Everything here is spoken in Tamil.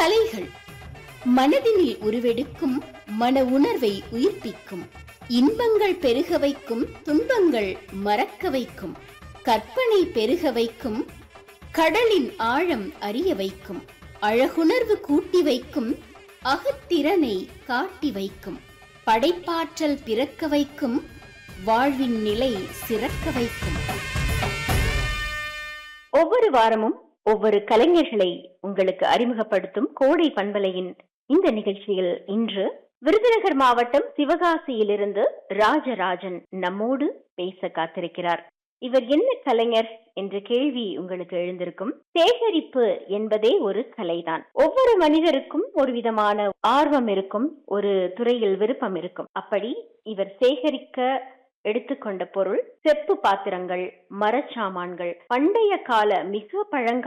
கலைகள் மனதினில் உருவெடுக்கும் மன உணர்வை உயிர்ப்பிக்கும் இன்பங்கள் பெருக வைக்கும் துன்பங்கள் மறக்க வைக்கும் கற்பனை பெருக வைக்கும் கடலின் ஆழம் அறிய வைக்கும் அழகுணர்வு கூட்டி வைக்கும் அகத்திறனை காட்டி வைக்கும் படைப்பாற்றல் பிறக்க வைக்கும் வாழ்வின் நிலை சிறக்க வைக்கும் ஒவ்வொரு வாரமும் ஒவ்வொரு கலைஞர்களை உங்களுக்கு அறிமுகப்படுத்தும் கோடை பண்பலையின் இந்த நிகழ்ச்சியில் இன்று விருதுநகர் மாவட்டம் சிவகாசியிலிருந்து ராஜராஜன் நம்மோடு பேச காத்திருக்கிறார் இவர் என்ன கலைஞர் என்ற கேள்வி உங்களுக்கு எழுந்திருக்கும் சேகரிப்பு என்பதே ஒரு கலைதான் ஒவ்வொரு மனிதருக்கும் ஒரு விதமான ஆர்வம் இருக்கும் ஒரு துறையில் விருப்பம் இருக்கும் அப்படி இவர் சேகரிக்க எடுத்துக்கொண்ட பொருள் செப்பு பாத்திரங்கள் மரச்சாமான்கள் பண்டைய கால மிக பழங்கால